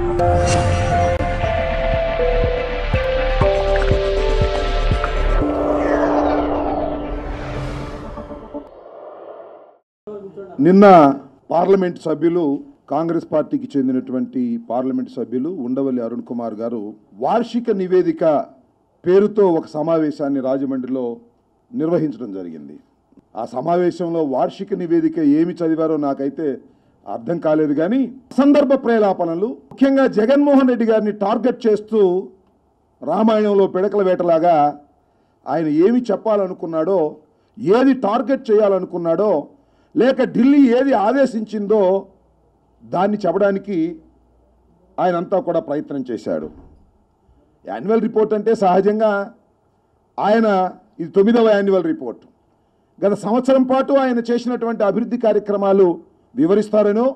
నిన్న పార్లమెంట్ సభ్యులు కాంగ్రెస్ పార్టీకి చెందినటువంటి పార్లమెంట్ సభ్యులు ఉండవల్లి అరుణ్ కుమార్ గారు వార్షిక నివేదిక పేరుతో ఒక సమావేశాన్ని రాజమండ్రిలో నిర్వహించడం జరిగింది ఆ సమావేశంలో వార్షిక నివేదిక ఏమి చదివారో నాకైతే అర్థం కాలేదు కానీ సందర్భ ప్రేలాపనలు ముఖ్యంగా జగన్మోహన్ రెడ్డి గారిని టార్గెట్ చేస్తూ రామాయణంలో పిడకల వేటలాగా ఆయన ఏమి చెప్పాలనుకున్నాడో ఏది టార్గెట్ చేయాలనుకున్నాడో లేక ఢిల్లీ ఏది ఆదేశించిందో దాన్ని చెప్పడానికి ఆయన అంతా కూడా ప్రయత్నం చేశాడు యాన్యువల్ రిపోర్ట్ అంటే సహజంగా ఆయన ఇది తొమ్మిదవ యాన్యువల్ రిపోర్ట్ గత సంవత్సరం పాటు ఆయన చేసినటువంటి అభివృద్ధి కార్యక్రమాలు వివరిస్తారనో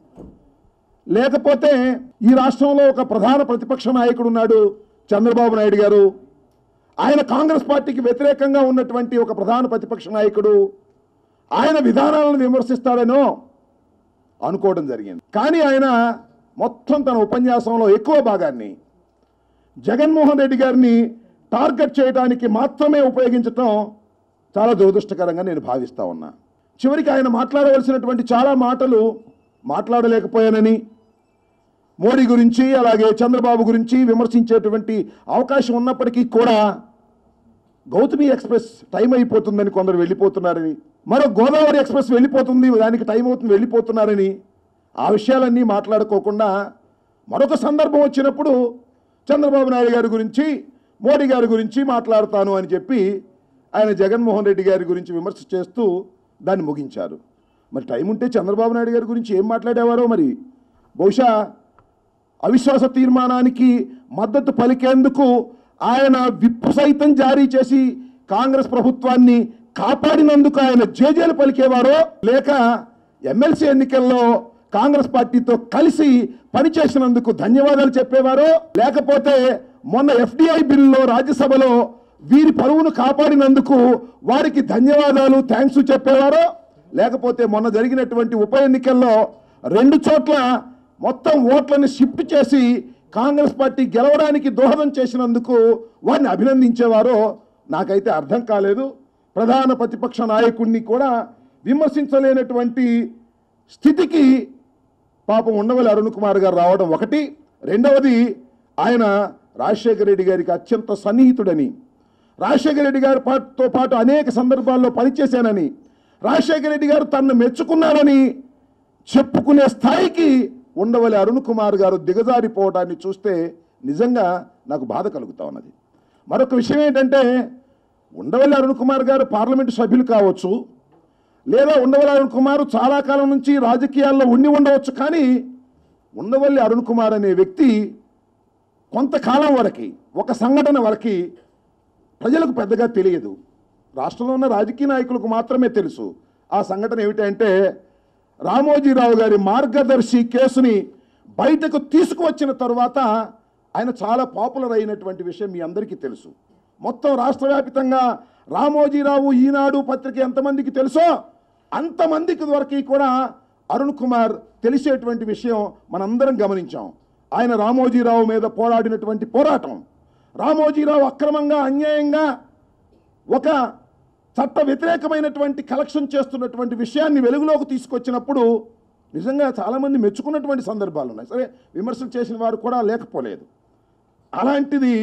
లేకపోతే ఈ రాష్ట్రంలో ఒక ప్రధాన ప్రతిపక్ష నాయకుడు ఉన్నాడు చంద్రబాబు నాయుడు గారు ఆయన కాంగ్రెస్ పార్టీకి వ్యతిరేకంగా ఉన్నటువంటి ఒక ప్రధాన ప్రతిపక్ష నాయకుడు ఆయన విధానాలను విమర్శిస్తాడనో అనుకోవడం జరిగింది కానీ ఆయన మొత్తం తన ఉపన్యాసంలో ఎక్కువ భాగాన్ని జగన్మోహన్ రెడ్డి గారిని టార్గెట్ చేయడానికి మాత్రమే ఉపయోగించటం చాలా దురదృష్టకరంగా నేను భావిస్తా ఉన్నా చివరికి ఆయన మాట్లాడవలసినటువంటి చాలా మాటలు మాట్లాడలేకపోయానని మోడీ గురించి అలాగే చంద్రబాబు గురించి విమర్శించేటువంటి అవకాశం ఉన్నప్పటికీ కూడా గౌతమి ఎక్స్ప్రెస్ టైం అయిపోతుందని కొందరు వెళ్ళిపోతున్నారని మరో గోదావరి ఎక్స్ప్రెస్ వెళ్ళిపోతుంది దానికి టైం అవుతుంది వెళ్ళిపోతున్నారని ఆ విషయాలన్నీ మాట్లాడుకోకుండా మరొక సందర్భం వచ్చినప్పుడు చంద్రబాబు నాయుడు గారి గురించి మోడీ గారి గురించి మాట్లాడతాను అని చెప్పి ఆయన జగన్మోహన్ రెడ్డి గారి గురించి విమర్శ చేస్తూ దాన్ని ముగించారు మరి టైం ఉంటే చంద్రబాబు నాయుడు గారి గురించి ఏం మాట్లాడేవారో మరి బహుశా అవిశ్వాస తీర్మానానికి మద్దతు పలికేందుకు ఆయన విప్పు సైతం జారీ చేసి కాంగ్రెస్ ప్రభుత్వాన్ని కాపాడినందుకు ఆయన జేజేలు పలికేవారో లేక ఎమ్మెల్సీ ఎన్నికల్లో కాంగ్రెస్ పార్టీతో కలిసి పనిచేసినందుకు ధన్యవాదాలు చెప్పేవారో లేకపోతే మొన్న ఎఫ్డిఐ బిల్లులో రాజ్యసభలో వీరి పరువును కాపాడినందుకు వారికి ధన్యవాదాలు థ్యాంక్స్ చెప్పేవారో లేకపోతే మొన్న జరిగినటువంటి ఉప ఎన్నికల్లో రెండు చోట్ల మొత్తం ఓట్లను షిఫ్ట్ చేసి కాంగ్రెస్ పార్టీ గెలవడానికి దోహదం చేసినందుకు వారిని అభినందించేవారో నాకైతే అర్థం కాలేదు ప్రధాన ప్రతిపక్ష నాయకుడిని కూడా విమర్శించలేనటువంటి స్థితికి పాపం ఉండవల్లి అరుణ్ కుమార్ గారు రావడం ఒకటి రెండవది ఆయన రాజశేఖర రెడ్డి గారికి అత్యంత సన్నిహితుడని రాజశేఖర రెడ్డి గారి పాటుతో పాటు అనేక సందర్భాల్లో పనిచేశానని రాజశేఖర రెడ్డి గారు తనను మెచ్చుకున్నారని చెప్పుకునే స్థాయికి ఉండవల్లి అరుణ్ కుమార్ గారు దిగజారిపోవడాన్ని చూస్తే నిజంగా నాకు బాధ కలుగుతా ఉన్నది మరొక విషయం ఏంటంటే ఉండవల్లి అరుణ్ కుమార్ గారు పార్లమెంటు సభ్యులు కావచ్చు లేదా ఉండవల్లి అరుణ్ కుమార్ చాలా కాలం నుంచి రాజకీయాల్లో ఉండి ఉండవచ్చు కానీ ఉండవల్లి అరుణ్ కుమార్ అనే వ్యక్తి కొంతకాలం వరకు ఒక సంఘటన వరకు ప్రజలకు పెద్దగా తెలియదు రాష్ట్రంలో ఉన్న రాజకీయ నాయకులకు మాత్రమే తెలుసు ఆ సంఘటన ఏమిటంటే రామోజీరావు గారి మార్గదర్శి కేసుని బయటకు తీసుకువచ్చిన తరువాత ఆయన చాలా పాపులర్ అయినటువంటి విషయం మీ అందరికీ తెలుసు మొత్తం రాష్ట్ర వ్యాపితంగా రామోజీరావు ఈనాడు పత్రిక ఎంతమందికి తెలుసో అంతమందికి వరకు కూడా అరుణ్ కుమార్ తెలిసేటువంటి విషయం మనందరం గమనించాం ఆయన రామోజీరావు మీద పోరాడినటువంటి పోరాటం రామోజీరావు అక్రమంగా అన్యాయంగా ఒక చట్ట వ్యతిరేకమైనటువంటి కలెక్షన్ చేస్తున్నటువంటి విషయాన్ని వెలుగులోకి తీసుకొచ్చినప్పుడు నిజంగా చాలామంది మెచ్చుకున్నటువంటి సందర్భాలు ఉన్నాయి సరే విమర్శలు చేసిన వారు కూడా లేకపోలేదు అలాంటిది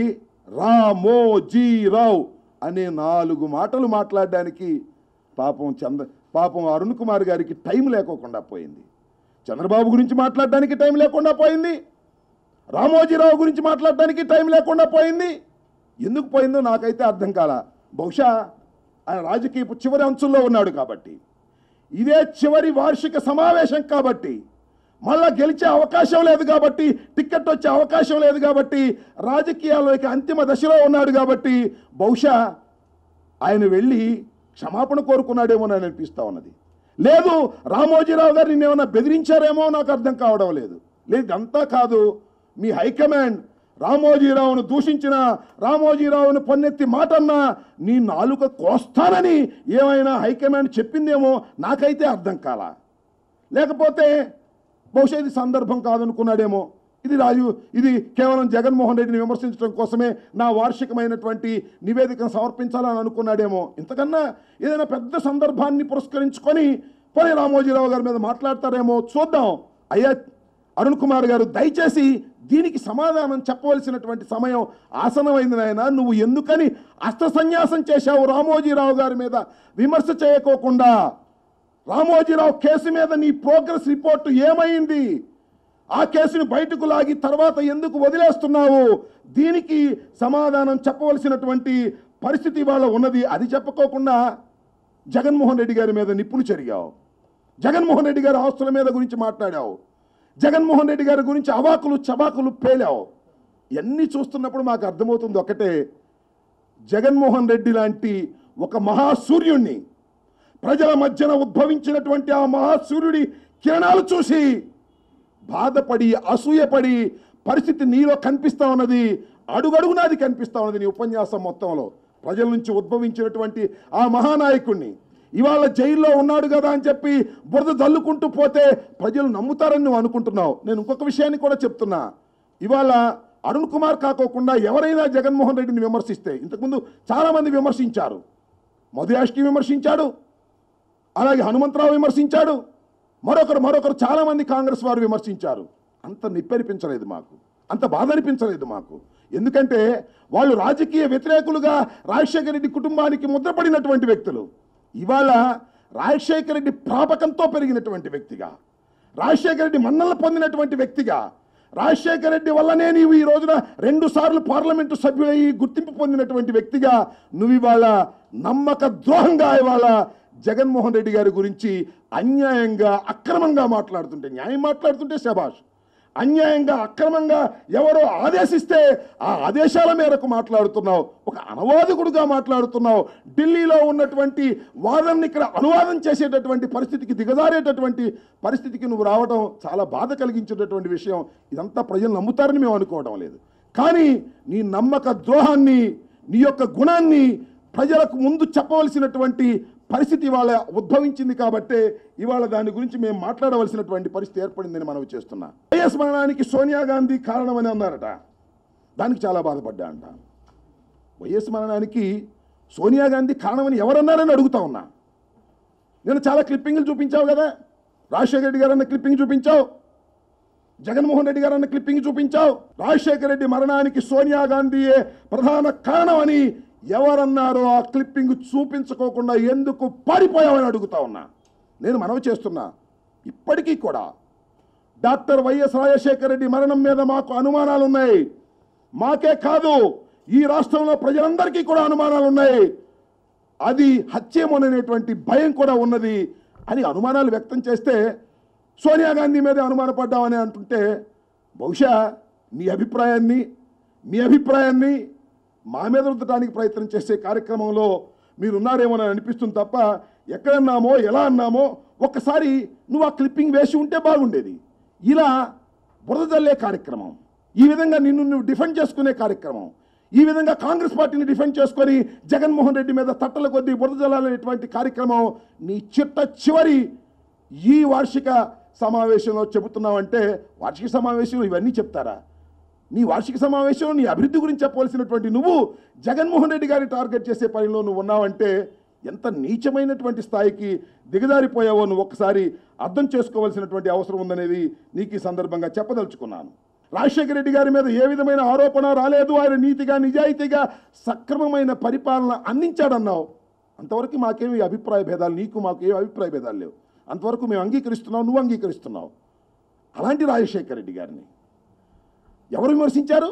రామోజీరావు అనే నాలుగు మాటలు మాట్లాడడానికి పాపం చంద్ర పాపం అరుణ్ కుమార్ గారికి టైం లేకోకుండా పోయింది చంద్రబాబు గురించి మాట్లాడడానికి టైం లేకుండా పోయింది రామోజీరావు గురించి మాట్లాడడానికి టైం లేకుండా పోయింది ఎందుకు పోయిందో నాకైతే అర్థం కాల బహుశా ఆయన రాజకీయపు చివరి అంచుల్లో ఉన్నాడు కాబట్టి ఇదే చివరి వార్షిక సమావేశం కాబట్టి మళ్ళా గెలిచే అవకాశం లేదు కాబట్టి టికెట్ వచ్చే అవకాశం లేదు కాబట్టి రాజకీయాల్లోకి అంతిమ దశలో ఉన్నాడు కాబట్టి బహుశా ఆయన వెళ్ళి క్షమాపణ కోరుకున్నాడేమో అని అనిపిస్తా ఉన్నది లేదు రామోజీరావు గారిని ఏమైనా బెదిరించారేమో నాకు అర్థం కావడం లేదు లేదు ఇదంతా కాదు మీ హైకమాండ్ రామోజీరావును దూషించిన రామోజీరావును పన్నెత్తి మాటన్నా నీ నాలుక కోస్తానని ఏమైనా హైకమాండ్ చెప్పిందేమో నాకైతే అర్థం కాల లేకపోతే బహుశా ఇది సందర్భం కాదనుకున్నాడేమో ఇది రాజు ఇది కేవలం జగన్మోహన్ రెడ్డిని విమర్శించడం కోసమే నా వార్షికమైనటువంటి నివేదికను సమర్పించాలని అనుకున్నాడేమో ఇంతకన్నా ఏదైనా పెద్ద సందర్భాన్ని పురస్కరించుకొని పోనీ రామోజీరావు గారి మీద మాట్లాడతారేమో చూద్దాం అయ్యా అరుణ్ కుమార్ గారు దయచేసి దీనికి సమాధానం చెప్పవలసినటువంటి సమయం ఆసనమైంది నాయన నువ్వు ఎందుకని అస్త్ర సన్యాసం చేశావు రామోజీరావు గారి మీద విమర్శ చేయకోకుండా రామోజీరావు కేసు మీద నీ ప్రోగ్రెస్ రిపోర్టు ఏమైంది ఆ కేసుని బయటకు లాగి తర్వాత ఎందుకు వదిలేస్తున్నావు దీనికి సమాధానం చెప్పవలసినటువంటి పరిస్థితి వాళ్ళ ఉన్నది అది చెప్పుకోకుండా జగన్మోహన్ రెడ్డి గారి మీద నిప్పులు చెరిగావు జగన్మోహన్ రెడ్డి గారి ఆస్తుల మీద గురించి మాట్లాడావు జగన్మోహన్ రెడ్డి గారి గురించి అవాకులు చబాకులు పేలావు ఇవన్నీ చూస్తున్నప్పుడు మాకు అర్థమవుతుంది ఒకటే జగన్మోహన్ రెడ్డి లాంటి ఒక మహాసూర్యుణ్ణి ప్రజల మధ్యన ఉద్భవించినటువంటి ఆ మహాసూర్యుడి కిరణాలు చూసి బాధపడి అసూయపడి పరిస్థితి నీలో కనిపిస్తా ఉన్నది అడుగడుగునా అది కనిపిస్తా ఉన్నది నీ ఉపన్యాసం మొత్తంలో ప్రజల నుంచి ఉద్భవించినటువంటి ఆ మహానాయకుణ్ణి ఇవాళ జైల్లో ఉన్నాడు కదా అని చెప్పి బురద జల్లుకుంటూ పోతే ప్రజలు నమ్ముతారని నువ్వు అనుకుంటున్నావు నేను ఇంకొక విషయాన్ని కూడా చెప్తున్నా ఇవాళ అరుణ్ కుమార్ కాకోకుండా ఎవరైనా జగన్మోహన్ రెడ్డిని విమర్శిస్తే ఇంతకుముందు చాలామంది విమర్శించారు మధుయాష్కి విమర్శించాడు అలాగే హనుమంతరావు విమర్శించాడు మరొకరు మరొకరు చాలామంది కాంగ్రెస్ వారు విమర్శించారు అంత నిప్పనిపించలేదు మాకు అంత బాధ అనిపించలేదు మాకు ఎందుకంటే వాళ్ళు రాజకీయ వ్యతిరేకులుగా రాజశేఖర రెడ్డి కుటుంబానికి ముద్రపడినటువంటి వ్యక్తులు ఇవాళ రాజశేఖర రెడ్డి ప్రాపకంతో పెరిగినటువంటి వ్యక్తిగా రాజశేఖర రెడ్డి మన్నలు పొందినటువంటి వ్యక్తిగా రాజశేఖర రెడ్డి వల్లనే నీవు ఈ రోజున రెండు సార్లు పార్లమెంటు సభ్యుడయ్యి గుర్తింపు పొందినటువంటి వ్యక్తిగా నువ్వు ఇవాళ నమ్మక ద్రోహంగా ఇవాళ జగన్మోహన్ రెడ్డి గారి గురించి అన్యాయంగా అక్రమంగా మాట్లాడుతుంటే న్యాయం మాట్లాడుతుంటే శబాష్ అన్యాయంగా అక్రమంగా ఎవరో ఆదేశిస్తే ఆ ఆదేశాల మేరకు మాట్లాడుతున్నావు ఒక అనవాదకుడుగా మాట్లాడుతున్నావు ఢిల్లీలో ఉన్నటువంటి వాదనని ఇక్కడ అనువాదం చేసేటటువంటి పరిస్థితికి దిగజారేటటువంటి పరిస్థితికి నువ్వు రావడం చాలా బాధ కలిగించేటటువంటి విషయం ఇదంతా ప్రజలు నమ్ముతారని మేము అనుకోవడం లేదు కానీ నీ నమ్మక ద్రోహాన్ని నీ యొక్క గుణాన్ని ప్రజలకు ముందు చెప్పవలసినటువంటి పరిస్థితి ఇవాళ ఉద్భవించింది కాబట్టే ఇవాళ దాని గురించి మేము మాట్లాడవలసినటువంటి పరిస్థితి ఏర్పడిందని మనవి చేస్తున్నా వైఎస్ మరణానికి సోనియా గాంధీ కారణమని అన్నారట దానికి చాలా బాధపడ్డా అంట వైఎస్ మరణానికి సోనియా గాంధీ కారణమని ఎవరన్నారని అడుగుతా ఉన్నా నేను చాలా క్లిప్పింగ్లు చూపించావు కదా రాజశేఖర రెడ్డి గారు అన్న క్లిప్పింగ్ చూపించావు జగన్మోహన్ రెడ్డి గారు అన్న క్లిప్పింగ్ చూపించావు రాజశేఖర రెడ్డి మరణానికి సోనియా గాంధీయే ప్రధాన కారణమని ఎవరన్నారో ఆ క్లిప్పింగ్ చూపించుకోకుండా ఎందుకు పారిపోయావని అడుగుతా ఉన్నా నేను మనవి చేస్తున్నా ఇప్పటికీ కూడా డాక్టర్ వైఎస్ రాజశేఖర రెడ్డి మరణం మీద మాకు అనుమానాలు ఉన్నాయి మాకే కాదు ఈ రాష్ట్రంలో ప్రజలందరికీ కూడా అనుమానాలు ఉన్నాయి అది హత్యేమోననేటువంటి భయం కూడా ఉన్నది అని అనుమానాలు వ్యక్తం చేస్తే సోనియా గాంధీ మీదే అనుమానపడ్డామని అంటుంటే బహుశా మీ అభిప్రాయాన్ని మీ అభిప్రాయాన్ని మా మీద రుద్దడానికి ప్రయత్నం చేసే కార్యక్రమంలో మీరున్నారేమోనని అనిపిస్తుంది తప్ప ఎక్కడన్నామో ఎలా అన్నామో ఒక్కసారి నువ్వు ఆ క్లిప్పింగ్ వేసి ఉంటే బాగుండేది ఇలా బురద జల్లే కార్యక్రమం ఈ విధంగా నిన్ను నువ్వు డిఫెండ్ చేసుకునే కార్యక్రమం ఈ విధంగా కాంగ్రెస్ పార్టీని డిఫెండ్ చేసుకొని జగన్మోహన్ రెడ్డి మీద తట్టల కొద్దీ బురద జల్లాలనేటువంటి కార్యక్రమం నీ చిట్ట చివరి ఈ వార్షిక సమావేశంలో చెబుతున్నావంటే వార్షిక సమావేశంలో ఇవన్నీ చెప్తారా నీ వార్షిక సమావేశంలో నీ అభివృద్ధి గురించి చెప్పవలసినటువంటి నువ్వు జగన్మోహన్ రెడ్డి గారిని టార్గెట్ చేసే పనిలో నువ్వు ఉన్నావంటే ఎంత నీచమైనటువంటి స్థాయికి దిగజారిపోయావో నువ్వు ఒక్కసారి అర్థం చేసుకోవాల్సినటువంటి అవసరం ఉందనేది నీకు ఈ సందర్భంగా చెప్పదలుచుకున్నాను రాజశేఖర రెడ్డి గారి మీద ఏ విధమైన ఆరోపణ రాలేదు ఆయన నీతిగా నిజాయితీగా సక్రమమైన పరిపాలన అందించాడన్నావు అంతవరకు మాకేమి అభిప్రాయ భేదాలు నీకు మాకు ఏ అభిప్రాయ భేదాలు లేవు అంతవరకు మేము అంగీకరిస్తున్నావు నువ్వు అంగీకరిస్తున్నావు అలాంటి రాజశేఖర రెడ్డి గారిని ఎవరు విమర్శించారు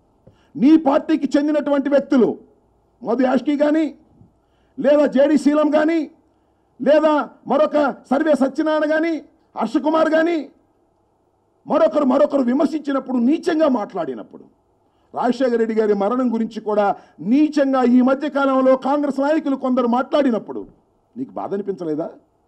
నీ పార్టీకి చెందినటువంటి వ్యక్తులు మధు యాష్కి కానీ లేదా జేడి శీలం కానీ లేదా మరొక సర్వే సత్యనారాయణ కానీ హర్షకుమార్ కానీ మరొకరు మరొకరు విమర్శించినప్పుడు నీచంగా మాట్లాడినప్పుడు రాజశేఖర రెడ్డి గారి మరణం గురించి కూడా నీచంగా ఈ మధ్య కాలంలో కాంగ్రెస్ నాయకులు కొందరు మాట్లాడినప్పుడు నీకు బాధ అనిపించలేదా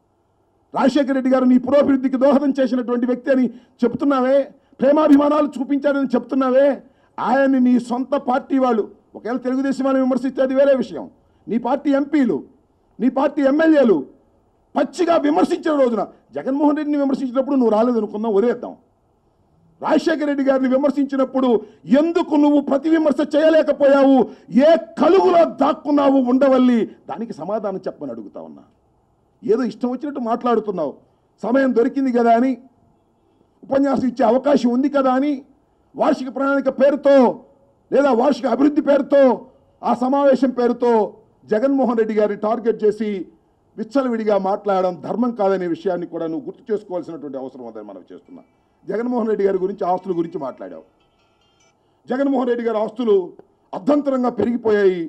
రాజశేఖర రెడ్డి గారు నీ పురోభివృద్ధికి దోహదం చేసినటువంటి వ్యక్తి అని చెప్తున్నావే ప్రేమాభిమానాలు చూపించారని చెప్తున్నావే ఆయన్ని నీ సొంత పార్టీ వాళ్ళు ఒకవేళ తెలుగుదేశం వాళ్ళు విమర్శిస్తే అది వేరే విషయం నీ పార్టీ ఎంపీలు నీ పార్టీ ఎమ్మెల్యేలు పచ్చిగా విమర్శించిన రోజున జగన్మోహన్ రెడ్డిని విమర్శించినప్పుడు నువ్వు రాలేదనుకుందాం వదిలేద్దాం రాజశేఖర రెడ్డి గారిని విమర్శించినప్పుడు ఎందుకు నువ్వు ప్రతి విమర్శ చేయలేకపోయావు ఏ కలుగులో దాక్కున్నావు ఉండవల్లి దానికి సమాధానం చెప్పమని అడుగుతా ఉన్నా ఏదో ఇష్టం వచ్చినట్టు మాట్లాడుతున్నావు సమయం దొరికింది కదా అని ఉపన్యాసం ఇచ్చే అవకాశం ఉంది కదా అని వార్షిక ప్రణాళిక పేరుతో లేదా వార్షిక అభివృద్ధి పేరుతో ఆ సమావేశం పేరుతో జగన్మోహన్ రెడ్డి గారిని టార్గెట్ చేసి విచ్చలవిడిగా మాట్లాడడం ధర్మం కాదనే విషయాన్ని కూడా నువ్వు గుర్తు చేసుకోవాల్సినటువంటి అవసరం ఉందని మనం చేస్తున్నాం జగన్మోహన్ రెడ్డి గారి గురించి ఆస్తుల గురించి మాట్లాడావు జగన్మోహన్ రెడ్డి గారి ఆస్తులు అర్ధంతరంగా పెరిగిపోయాయి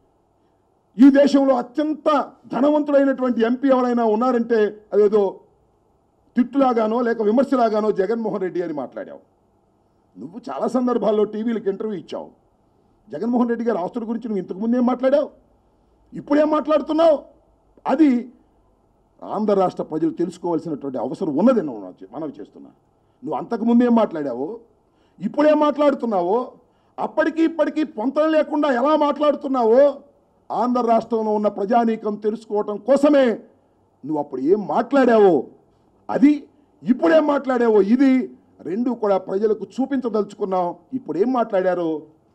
ఈ దేశంలో అత్యంత ధనవంతుడైనటువంటి ఎంపీ ఎవరైనా ఉన్నారంటే అదేదో తిట్టులాగానో లేక విమర్శలాగానో జగన్మోహన్ రెడ్డి అని మాట్లాడావు నువ్వు చాలా సందర్భాల్లో టీవీలకు ఇంటర్వ్యూ ఇచ్చావు జగన్మోహన్ రెడ్డి గారి ఆస్తుల గురించి నువ్వు ఇంతకు ముందేం మాట్లాడావు ఇప్పుడేం మాట్లాడుతున్నావు అది ఆంధ్ర రాష్ట్ర ప్రజలు తెలుసుకోవాల్సినటువంటి అవసరం ఉన్నదని మనం- మనవి చేస్తున్నా నువ్వు అంతకు ముందేం మాట్లాడావో ఇప్పుడేం మాట్లాడుతున్నావో అప్పటికి ఇప్పటికీ పొంతన లేకుండా ఎలా మాట్లాడుతున్నావో ఆంధ్ర రాష్ట్రంలో ఉన్న ప్రజానీకం తెలుసుకోవటం కోసమే నువ్వు అప్పుడు ఏం మాట్లాడావో అది ఇప్పుడేం మాట్లాడావో ఇది రెండు కూడా ప్రజలకు చూపించదలుచుకున్నాం ఇప్పుడు ఏం మాట్లాడారో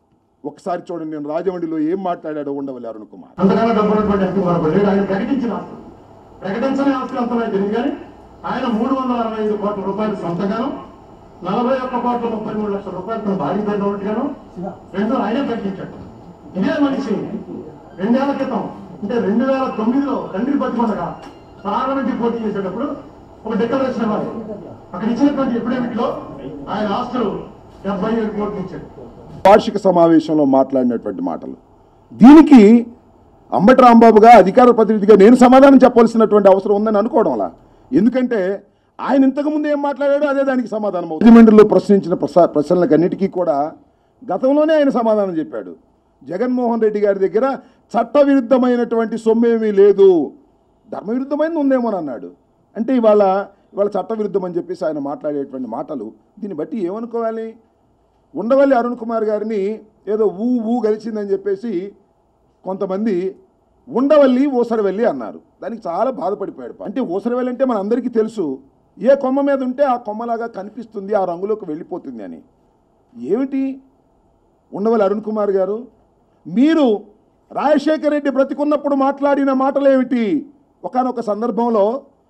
ఒకసారి చూడండి నేను రాజమండ్రిలో ఏం మాట్లాడాడో ఉండవల్లి అరుణ్ కుమార్ అంతకన్నా డబ్బు ఉన్నటువంటి ఎంపీ మరొకరు లేడు ఆయన ప్రకటించిన ఆస్తులు ప్రకటించని ఆస్తులు అంతమే తెలియదు కానీ ఆయన మూడు వందల అరవై ఐదు కోట్ల రూపాయలు సొంతగాను నలభై ఒక్క కోట్ల ముప్పై మూడు లక్షల రూపాయలు తన భార్య పేరు ఉన్నట్టుగాను రెండు ఆయనే ప్రకటించాడు ఇదే మనిషి రెండేళ్ల క్రితం అంటే రెండు వేల తొమ్మిదిలో తండ్రి బతికొండగా పార్లమెంట్ పోటీ చేసేటప్పుడు ఒక డిక్లరేషన్ ఇవ్వాలి అక్కడ ఇచ్చినటువంటి ఎఫిడేవిట్ లో ఆయన ఆస్తులు డెబ్బై ఏడు కోట్లు ఇచ్చాడు వార్షిక సమావేశంలో మాట్లాడినటువంటి మాటలు దీనికి అంబటి రాంబాబుగా అధికార ప్రతినిధిగా నేను సమాధానం చెప్పాల్సినటువంటి అవసరం ఉందని అనుకోవడం అలా ఎందుకంటే ఆయన ఇంతకు ముందు ఏం మాట్లాడాడో అదే దానికి సమాధానం రాజమండ్రిలో ప్రశ్నించిన ప్రసా ప్రశ్నలకన్నిటికీ కూడా గతంలోనే ఆయన సమాధానం చెప్పాడు జగన్మోహన్ రెడ్డి గారి దగ్గర చట్టవిరుద్ధమైనటువంటి సొమ్మేమీ లేదు ధర్మవిరుద్ధమైనది ఉందేమో అన్నాడు అంటే ఇవాళ ఇవాళ చట్టవిరుద్ధం అని చెప్పేసి ఆయన మాట్లాడేటువంటి మాటలు దీన్ని బట్టి ఏమనుకోవాలి ఉండవల్లి అరుణ్ కుమార్ గారిని ఏదో ఊ ఊ గెలిచిందని చెప్పేసి కొంతమంది ఉండవల్లి ఊసరవెల్లి అన్నారు దానికి చాలా బాధపడిపోయాడు అంటే ఊసరవెల్లి అంటే మన అందరికీ తెలుసు ఏ కొమ్మ మీద ఉంటే ఆ కొమ్మలాగా కనిపిస్తుంది ఆ రంగులోకి వెళ్ళిపోతుంది అని ఏమిటి ఉండవల్లి అరుణ్ కుమార్ గారు మీరు రాజశేఖర రెడ్డి బ్రతికున్నప్పుడు మాట్లాడిన మాటలు ఏమిటి ఒకనొక సందర్భంలో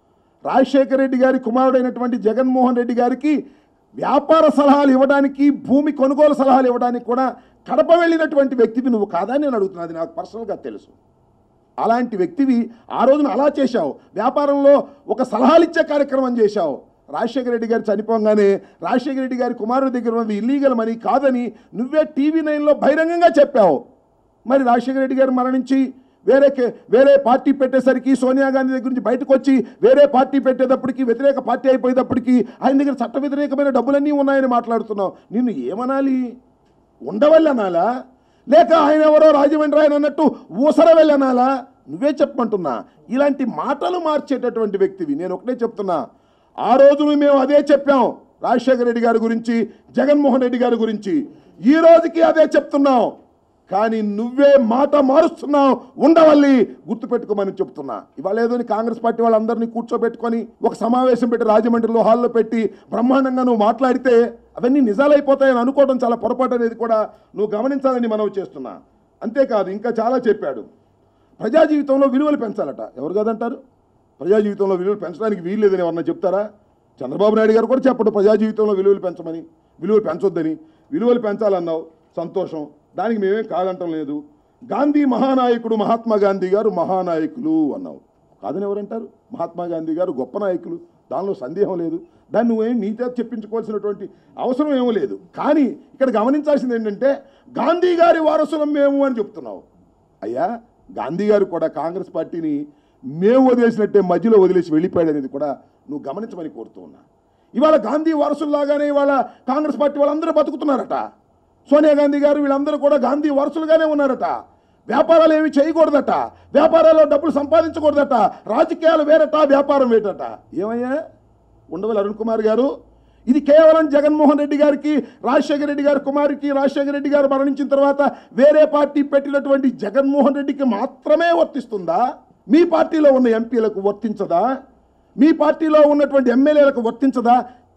రాజశేఖర రెడ్డి గారి కుమారుడైనటువంటి జగన్మోహన్ రెడ్డి గారికి వ్యాపార సలహాలు ఇవ్వడానికి భూమి కొనుగోలు సలహాలు ఇవ్వడానికి కూడా కడప వెళ్ళినటువంటి వ్యక్తివి నువ్వు కాదని నేను అడుగుతున్నది నాకు పర్సనల్గా తెలుసు అలాంటి వ్యక్తివి ఆ రోజున అలా చేశావు వ్యాపారంలో ఒక సలహాలు ఇచ్చే కార్యక్రమం చేశావు రాజశేఖర రెడ్డి గారు చనిపోగానే రాజశేఖర రెడ్డి గారి కుమారుడి దగ్గర ఉన్నది ఇల్లీగల్ మనీ కాదని నువ్వే టీవీ నైన్లో బహిరంగంగా చెప్పావు మరి రాజశేఖర రెడ్డి గారు మరణించి వేరే కే- వేరే పార్టీ పెట్టేసరికి సోనియా గాంధీ దగ్గర నుంచి బయటకు వచ్చి వేరే పార్టీ పెట్టేటప్పటికి వ్యతిరేక పార్టీ అయిపోయేటప్పటికి ఆయన దగ్గర చట్ట వ్యతిరేకమైన డబ్బులన్నీ ఉన్నాయని మాట్లాడుతున్నావు నిన్ను ఏమనాలి ఉండవల్లి అనాలా లేక ఆయన ఎవరో రాజమండ్రి ఆయన అన్నట్టు ఊసరవెల్లి అనాలా నువ్వే చెప్పమంటున్నా ఇలాంటి మాటలు మార్చేటటువంటి వ్యక్తివి నేను ఒకటే చెప్తున్నా ఆ రోజున మేము అదే చెప్పాం రాజశేఖర రెడ్డి గారి గురించి జగన్మోహన్ రెడ్డి గారి గురించి ఈ రోజుకి అదే చెప్తున్నాం కానీ నువ్వే మాట మారుస్తున్నావు ఉండవల్లి గుర్తుపెట్టుకోమని చెప్తున్నా ఇవాళ ఏదో నీ కాంగ్రెస్ పార్టీ వాళ్ళందరినీ కూర్చోబెట్టుకొని ఒక సమావేశం పెట్టి రాజమండ్రిలో హాల్లో పెట్టి బ్రహ్మాండంగా నువ్వు మాట్లాడితే అవన్నీ నిజాలైపోతాయని అనుకోవడం చాలా పొరపాటు అనేది కూడా నువ్వు గమనించాలని మనవి చేస్తున్నా అంతేకాదు ఇంకా చాలా చెప్పాడు ప్రజా జీవితంలో విలువలు పెంచాలట ఎవరు కదంటారు ప్రజా జీవితంలో విలువలు పెంచడానికి వీలు లేదని ఎవరన్నా చెప్తారా చంద్రబాబు నాయుడు గారు కూడా చెప్పడు ప్రజా జీవితంలో విలువలు పెంచమని విలువలు పెంచొద్దని విలువలు పెంచాలన్నావు సంతోషం దానికి మేమేం కాదంటం లేదు గాంధీ మహానాయకుడు మహాత్మా గాంధీ గారు మహానాయకులు అన్నావు కాదని ఎవరంటారు మహాత్మా గాంధీ గారు గొప్ప నాయకులు దానిలో సందేహం లేదు దాన్ని నువ్వేం నీతో చెప్పించుకోవాల్సినటువంటి అవసరం ఏమీ లేదు కానీ ఇక్కడ గమనించాల్సింది ఏంటంటే గాంధీ గారి వారసులం మేము అని చెప్తున్నావు అయ్యా గాంధీ గారు కూడా కాంగ్రెస్ పార్టీని మేము వదిలేసినట్టే మధ్యలో వదిలేసి వెళ్ళిపోయాడు అనేది కూడా నువ్వు గమనించమని కోరుతూ ఉన్నా ఇవాళ గాంధీ వారసుల్లాగానే ఇవాళ కాంగ్రెస్ పార్టీ వాళ్ళందరూ బతుకుతున్నారట సోనియా గాంధీ గారు వీళ్ళందరూ కూడా గాంధీ వారసులుగానే ఉన్నారట వ్యాపారాలు ఏమి చేయకూడదట వ్యాపారాల్లో డబ్బులు సంపాదించకూడదట రాజకీయాలు వేరట వ్యాపారం వేటట ఏమయ్యా ఉండవల్లి అరుణ్ కుమార్ గారు ఇది కేవలం జగన్మోహన్ రెడ్డి గారికి రాజశేఖర రెడ్డి గారి కుమారుకి రాజశేఖర రెడ్డి గారు మరణించిన తర్వాత వేరే పార్టీ పెట్టినటువంటి జగన్మోహన్ రెడ్డికి మాత్రమే వర్తిస్తుందా మీ పార్టీలో ఉన్న ఎంపీలకు వర్తించదా మీ పార్టీలో ఉన్నటువంటి ఎమ్మెల్యేలకు వర్తించదా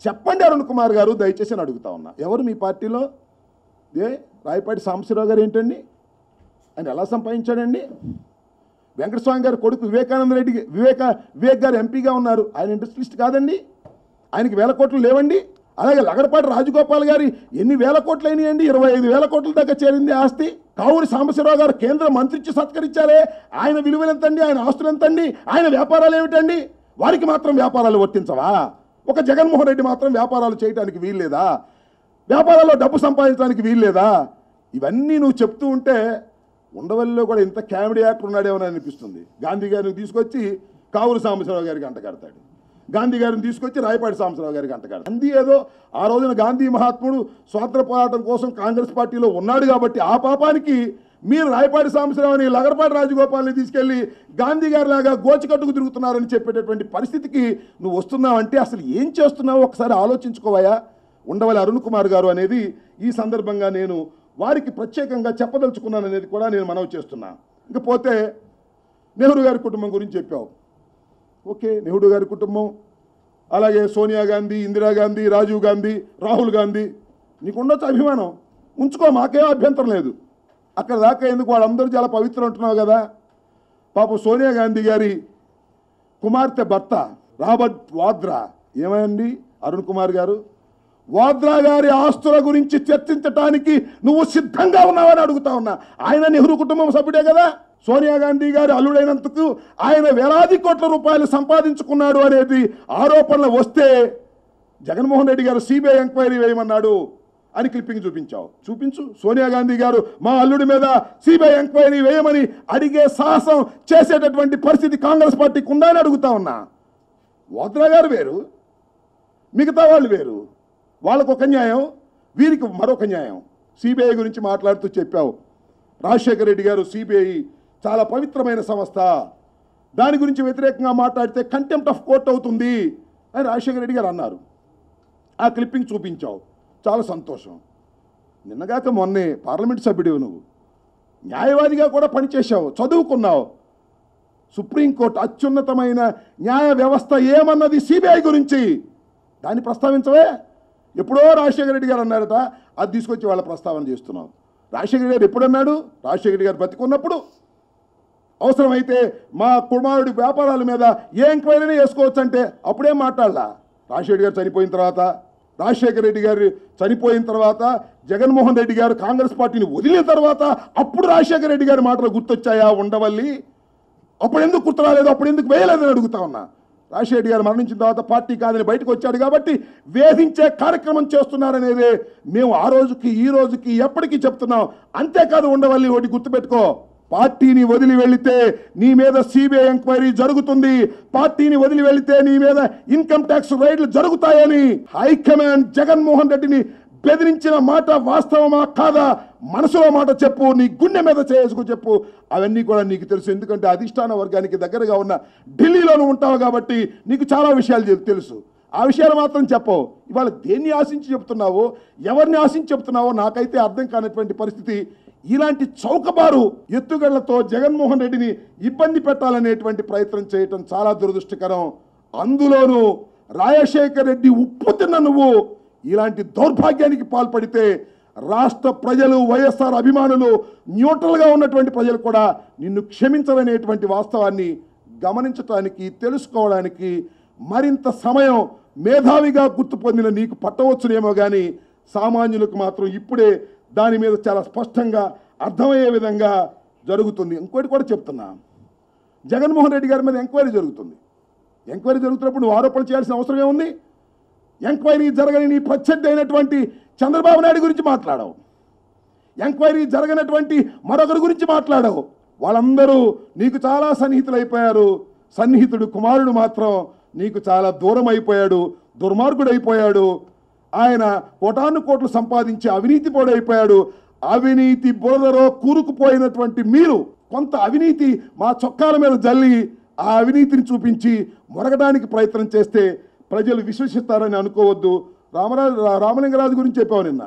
చెప్పండి అరుణ్ కుమార్ గారు దయచేసి అని అడుగుతా ఉన్నా ఎవరు మీ పార్టీలో ఏ రాయపాటి సాంబశివరావు గారు ఏంటండి ఆయన ఎలా సంపాదించాడండి వెంకటస్వామి గారి కొడుకు వివేకానంద రెడ్డి వివేక వివేక్ గారు ఎంపీగా ఉన్నారు ఆయన ఇండస్ట్రియలిస్ట్ కాదండి ఆయనకి వేల కోట్లు లేవండి అలాగే లగడపాటి రాజగోపాల్ గారి ఎన్ని వేల కోట్లు అయినాయండి ఇరవై ఐదు వేల కోట్ల దాకా చేరింది ఆస్తి కావూరి సాంబశివరావు గారు కేంద్ర మంత్రిచ్చి సత్కరించారే ఆయన విలువలు ఎంతండి ఆయన ఆస్తులు ఎంతండి ఆయన వ్యాపారాలు ఏమిటండి వారికి మాత్రం వ్యాపారాలు వర్తించవా ఒక జగన్మోహన్ రెడ్డి మాత్రం వ్యాపారాలు చేయడానికి వీల్లేదా వ్యాపారాల్లో డబ్బు సంపాదించడానికి వీల్లేదా ఇవన్నీ నువ్వు చెప్తూ ఉంటే ఉండవల్లిలో కూడా ఇంత కామెడీ యాక్టర్ ఉన్నాడేమో అనిపిస్తుంది గాంధీ గారిని తీసుకొచ్చి కావురు సాంబశివరావు గారికి అంట కడతాడు గాంధీ గారిని తీసుకొచ్చి రాయపాటి సాంబశివరావు గారికి అంట కడతాడు గాంధీ ఏదో ఆ రోజున గాంధీ మహాత్ముడు స్వాతంత్ర పోరాటం కోసం కాంగ్రెస్ పార్టీలో ఉన్నాడు కాబట్టి ఆ పాపానికి మీరు రాయపాటి సాంబశివరావుని లగడపాటి రాజగోపాల్ని తీసుకెళ్లి గాంధీ గారి లాగా గోచికట్టుకు తిరుగుతున్నారని చెప్పేటటువంటి పరిస్థితికి నువ్వు వస్తున్నావంటే అసలు ఏం చేస్తున్నావో ఒకసారి ఆలోచించుకోవయా ఉండవల్లి అరుణ్ కుమార్ గారు అనేది ఈ సందర్భంగా నేను వారికి ప్రత్యేకంగా చెప్పదలుచుకున్నాను అనేది కూడా నేను మనవి చేస్తున్నా ఇకపోతే నెహ్రూ గారి కుటుంబం గురించి చెప్పావు ఓకే నెహ్రూ గారి కుటుంబం అలాగే సోనియా గాంధీ ఇందిరాగాంధీ రాజీవ్ గాంధీ రాహుల్ గాంధీ నీకు ఉండొచ్చు అభిమానం ఉంచుకో మాకేం అభ్యంతరం లేదు అక్కడ దాకా ఎందుకు వాళ్ళందరూ చాలా పవిత్రం అంటున్నావు కదా పాపం సోనియా గాంధీ గారి కుమార్తె భర్త రాబర్ట్ వాద్రా ఏమైంది అరుణ్ కుమార్ గారు వాద్రా గారి ఆస్తుల గురించి చర్చించటానికి నువ్వు సిద్ధంగా ఉన్నావని అడుగుతా ఉన్నా ఆయన నెహ్రూ కుటుంబం సభ్యుడే కదా సోనియా గాంధీ గారి అల్లుడైనందుకు ఆయన వేలాది కోట్ల రూపాయలు సంపాదించుకున్నాడు అనేది ఆరోపణలు వస్తే జగన్మోహన్ రెడ్డి గారు సిబిఐ ఎంక్వైరీ వేయమన్నాడు అని క్లిప్పింగ్ చూపించావు చూపించు సోనియా గాంధీ గారు మా అల్లుడి మీద సిబిఐ ఎంక్వైరీ వేయమని అడిగే సాహసం చేసేటటువంటి పరిస్థితి కాంగ్రెస్ పార్టీకి ఉందా అని అడుగుతా ఉన్నా వాద్రా గారు వేరు మిగతా వాళ్ళు వేరు వాళ్ళకు ఒక న్యాయం వీరికి మరొక న్యాయం సిబిఐ గురించి మాట్లాడుతూ చెప్పావు రాజశేఖర రెడ్డి గారు సిబిఐ చాలా పవిత్రమైన సంస్థ దాని గురించి వ్యతిరేకంగా మాట్లాడితే కంటెంప్ట్ ఆఫ్ కోర్ట్ అవుతుంది అని రాజశేఖర రెడ్డి గారు అన్నారు ఆ క్లిప్పింగ్ చూపించావు చాలా సంతోషం నిన్నగాక మొన్నే పార్లమెంట్ సభ్యుడివి నువ్వు న్యాయవాదిగా కూడా పనిచేశావు చదువుకున్నావు సుప్రీంకోర్టు అత్యున్నతమైన న్యాయ వ్యవస్థ ఏమన్నది సిబిఐ గురించి దాన్ని ప్రస్తావించవే ఎప్పుడో రాజశేఖర రెడ్డి గారు అన్నారట అది తీసుకొచ్చి వాళ్ళ ప్రస్తావన చేస్తున్నావు రాజశేఖర రెడ్డి గారు ఎప్పుడన్నాడు రాజశేఖర రెడ్డి గారు బతికున్నప్పుడు అవసరమైతే మా కుమారుడి వ్యాపారాల మీద ఏ ఎంక్వైరీని వేసుకోవచ్చు అంటే అప్పుడేం మాట్లాడలా రాజశేఖర గారు చనిపోయిన తర్వాత రాజశేఖర రెడ్డి గారు చనిపోయిన తర్వాత జగన్మోహన్ రెడ్డి గారు కాంగ్రెస్ పార్టీని వదిలిన తర్వాత అప్పుడు రాజశేఖర రెడ్డి గారి మాటలు గుర్తొచ్చాయా ఉండవల్లి అప్పుడు ఎందుకు గుర్తు రాలేదు అప్పుడు ఎందుకు వేయలేదని అడుగుతా ఉన్నా రాజశేఖర గారు మరణించిన తర్వాత పార్టీ కాదని బయటకు వచ్చాడు కాబట్టి వేధించే కార్యక్రమం చేస్తున్నారనేదే మేము ఆ రోజుకి ఈ రోజుకి ఎప్పటికీ చెప్తున్నాం అంతేకాదు ఉండవల్లి ఒకటి గుర్తుపెట్టుకో పార్టీని వదిలి వెళితే నీ మీద సిబిఐ ఎంక్వైరీ జరుగుతుంది పార్టీని వదిలి వెళితే నీ మీద ఇన్కమ్ ట్యాక్స్ రైడ్లు జరుగుతాయని హైకమాండ్ జగన్మోహన్ రెడ్డిని బెదిరించిన మాట వాస్తవమా కాదా మనసులో మాట చెప్పు నీ గుండె మీద చేసుకు చెప్పు అవన్నీ కూడా నీకు తెలుసు ఎందుకంటే అధిష్టాన వర్గానికి దగ్గరగా ఉన్న ఢిల్లీలోనూ ఉంటావు కాబట్టి నీకు చాలా విషయాలు తెలు- తెలుసు ఆ విషయాలు మాత్రం చెప్పవు ఇవాళ దేన్ని ఆశించి చెప్తున్నావో ఎవరిని ఆశించి చెప్తున్నావో నాకైతే అర్థం కానటువంటి పరిస్థితి ఇలాంటి చౌకబారు ఎత్తుగళ్లతో జగన్మోహన్ రెడ్డిని ఇబ్బంది పెట్టాలనేటువంటి ప్రయత్నం చేయటం చాలా దురదృష్టకరం అందులోనూ రాజశేఖర్ రెడ్డి ఉప్పు తిన్న నువ్వు ఇలాంటి దౌర్భాగ్యానికి పాల్పడితే రాష్ట్ర ప్రజలు వైఎస్ఆర్ అభిమానులు న్యూట్రల్గా ఉన్నటువంటి ప్రజలు కూడా నిన్ను క్షమించలనేటువంటి వాస్తవాన్ని గమనించటానికి తెలుసుకోవడానికి మరింత సమయం మేధావిగా గుర్తు పొందిన నీకు పట్టవచ్చునేమో కానీ సామాన్యులకు మాత్రం ఇప్పుడే దాని మీద చాలా స్పష్టంగా అర్థమయ్యే విధంగా జరుగుతుంది ఇంకోటి కూడా చెప్తున్నా జగన్మోహన్ రెడ్డి గారి మీద ఎంక్వైరీ జరుగుతుంది ఎంక్వైరీ జరుగుతున్నప్పుడు నువ్వు ఆరోపణలు చేయాల్సిన అవసరం ఏముంది ఎంక్వైరీ జరగని నీ ప్రత్యర్థి అయినటువంటి చంద్రబాబు నాయుడు గురించి మాట్లాడవు ఎంక్వైరీ జరగనటువంటి మరొకరి గురించి మాట్లాడవు వాళ్ళందరూ నీకు చాలా సన్నిహితులు అయిపోయారు సన్నిహితుడు కుమారుడు మాత్రం నీకు చాలా దూరం అయిపోయాడు దుర్మార్గుడు అయిపోయాడు ఆయన కోటాను కోట్లు సంపాదించి అవినీతి అయిపోయాడు అవినీతి బురదలో కూరుకుపోయినటువంటి మీరు కొంత అవినీతి మా చొక్కాల మీద జల్లి ఆ అవినీతిని చూపించి మొరగడానికి ప్రయత్నం చేస్తే ప్రజలు విశ్వసిస్తారని అనుకోవద్దు రామరాజు రామలింగరాజు గురించి చెప్పావు నిన్న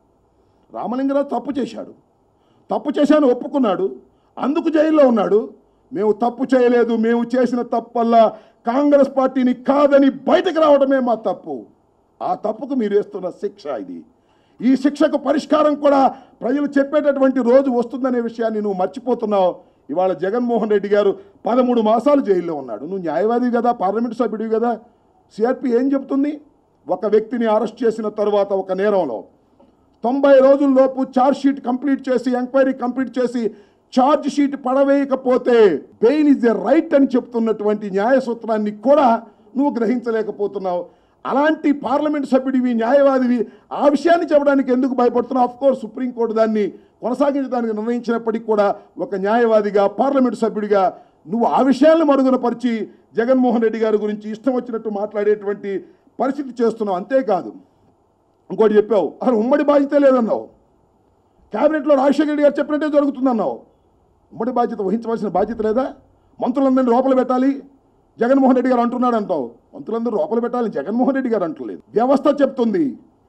రామలింగరాజు తప్పు చేశాడు తప్పు చేశాను ఒప్పుకున్నాడు అందుకు జైల్లో ఉన్నాడు మేము తప్పు చేయలేదు మేము చేసిన తప్పల్లా కాంగ్రెస్ పార్టీని కాదని బయటకు రావడమే మా తప్పు ఆ తప్పుకు మీరు వేస్తున్న శిక్ష ఇది ఈ శిక్షకు పరిష్కారం కూడా ప్రజలు చెప్పేటటువంటి రోజు వస్తుందనే విషయాన్ని నువ్వు మర్చిపోతున్నావు ఇవాళ జగన్మోహన్ రెడ్డి గారు పదమూడు మాసాలు జైల్లో ఉన్నాడు నువ్వు న్యాయవాది కదా పార్లమెంట్ సభ్యుడివి కదా సిఆర్పి ఏం చెప్తుంది ఒక వ్యక్తిని అరెస్ట్ చేసిన తరువాత ఒక నేరంలో తొంభై రోజుల్లోపు ఛార్జ్ షీట్ కంప్లీట్ చేసి ఎంక్వైరీ కంప్లీట్ చేసి ఛార్జ్ షీట్ పడవేయకపోతే బెయిల్ ఇస్ ఎ రైట్ అని చెప్తున్నటువంటి న్యాయ సూత్రాన్ని కూడా నువ్వు గ్రహించలేకపోతున్నావు అలాంటి పార్లమెంట్ సభ్యుడివి న్యాయవాదివి ఆ విషయాన్ని చెప్పడానికి ఎందుకు భయపడుతున్నావు ఆఫ్ కోర్స్ సుప్రీంకోర్టు దాన్ని కొనసాగించడానికి నిర్ణయించినప్పటికీ కూడా ఒక న్యాయవాదిగా పార్లమెంట్ సభ్యుడిగా నువ్వు ఆ విషయాలను మరుగునపరిచి జగన్మోహన్ రెడ్డి గారి గురించి ఇష్టం వచ్చినట్టు మాట్లాడేటువంటి పరిస్థితి చేస్తున్నావు అంతేకాదు ఇంకోటి చెప్పావు అసలు ఉమ్మడి బాధ్యత లేదన్నావు క్యాబినెట్లో రాజశేఖర రెడ్డి గారు చెప్పినట్టే జరుగుతుందన్నావు ఉమ్మడి బాధ్యత వహించవలసిన బాధ్యత లేదా మంత్రులందరినీ లోపల పెట్టాలి జగన్మోహన్ రెడ్డి గారు అంటున్నాడు అంటావు మంత్రులందరూ లోపల పెట్టాలి జగన్మోహన్ రెడ్డి గారు అంటలేదు వ్యవస్థ చెప్తుంది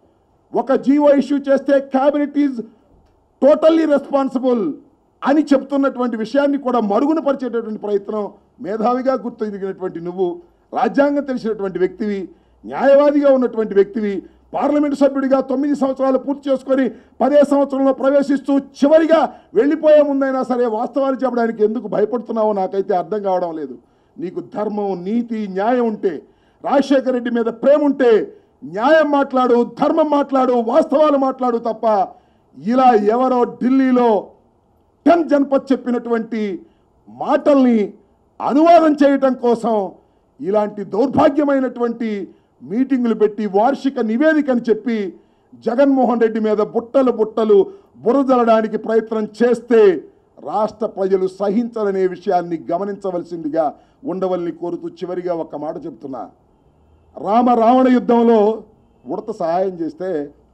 ఒక G O issue cabinet is totally responsible అని చెప్తున్నటువంటి విషయాన్ని కూడా మరుగున పరిచేటటువంటి ప్రయత్నం మేధావిగా గుర్తిరిగినటువంటి నువ్వు రాజ్యాంగం తెలిసినటువంటి వ్యక్తివి న్యాయవాదిగా ఉన్నటువంటి వ్యక్తివి పార్లమెంటు సభ్యుడిగా తొమ్మిది సంవత్సరాలు పూర్తి చేసుకొని పదే సంవత్సరంలో ప్రవేశిస్తూ చివరిగా వెళ్ళిపోయే ముందైనా సరే వాస్తవాలు చెప్పడానికి ఎందుకు భయపడుతున్నావో నాకైతే అర్థం కావడం లేదు నీకు ధర్మం నీతి న్యాయం ఉంటే రాజశేఖర రెడ్డి మీద ప్రేమ ఉంటే న్యాయం మాట్లాడు ధర్మం మాట్లాడు వాస్తవాలు మాట్లాడు తప్ప ఇలా ఎవరో ఢిల్లీలో టెన్ జన్పత్ చెప్పినటువంటి మాటల్ని అనువాదం చేయటం కోసం ఇలాంటి దౌర్భాగ్యమైనటువంటి మీటింగులు పెట్టి వార్షిక నివేదికని చెప్పి జగన్మోహన్ రెడ్డి మీద బుట్టలు బుట్టలు బురదలడానికి ప్రయత్నం చేస్తే రాష్ట్ర ప్రజలు సహించరనే విషయాన్ని గమనించవలసిందిగా ఉండవల్ని కోరుతూ చివరిగా ఒక మాట చెప్తున్నా రామ రావణ యుద్ధంలో ఉడత సహాయం చేస్తే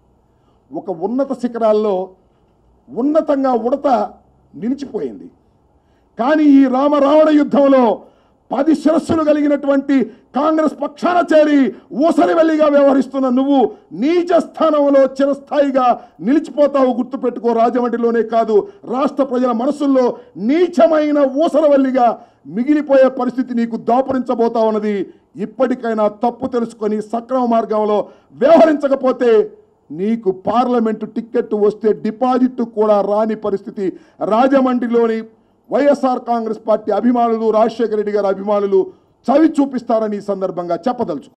ఒక ఉన్నత శిఖరాల్లో ఉన్నతంగా ఉడత నిలిచిపోయింది కానీ ఈ రామ రావణ యుద్ధంలో పది శిరస్సులు కలిగినటువంటి కాంగ్రెస్ పక్షాన చేరి ఊసరివెల్లిగా వ్యవహరిస్తున్న నువ్వు నీచ స్థానంలో చిరస్థాయిగా నిలిచిపోతావు గుర్తుపెట్టుకో రాజమండ్రిలోనే కాదు రాష్ట్ర ప్రజల మనసుల్లో నీచమైన ఊసరవల్లిగా మిగిలిపోయే పరిస్థితి నీకు దాపరించబోతా ఉన్నది ఇప్పటికైనా తప్పు తెలుసుకొని సక్రమ మార్గంలో వ్యవహరించకపోతే నీకు పార్లమెంటు టిక్కెట్ వస్తే డిపాజిట్ కూడా రాని పరిస్థితి రాజమండ్రిలోని వైఎస్ఆర్ కాంగ్రెస్ పార్టీ అభిమానులు రాజశేఖర రెడ్డి గారి అభిమానులు చవి చూపిస్తారని ఈ సందర్భంగా చెప్పదలుచు